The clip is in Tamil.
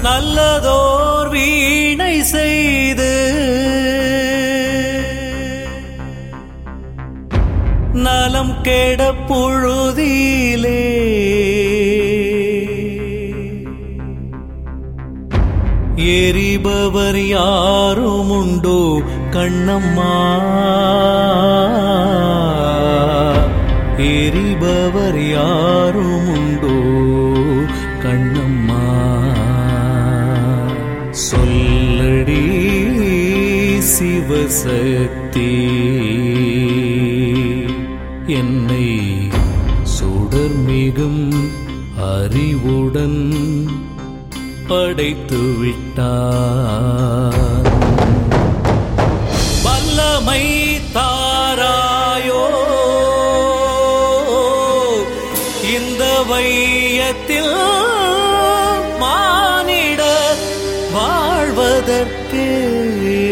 நல்லதோர் வீணை செய்து நலம் கெட புழுதியிலே எரிபவர் யாரும் உண்டோ கண்ணம்மா எரிபவர் யாரும் உண்டோ கண்ணம்மா சொல்லடி சிவசக்தி என்னை சுடர்மிகும் அறிவுடன் படைத்து விட்டார் வல்லமை தாராயோ இந்த வையத்தில் மானிட வாழ்வதற்கே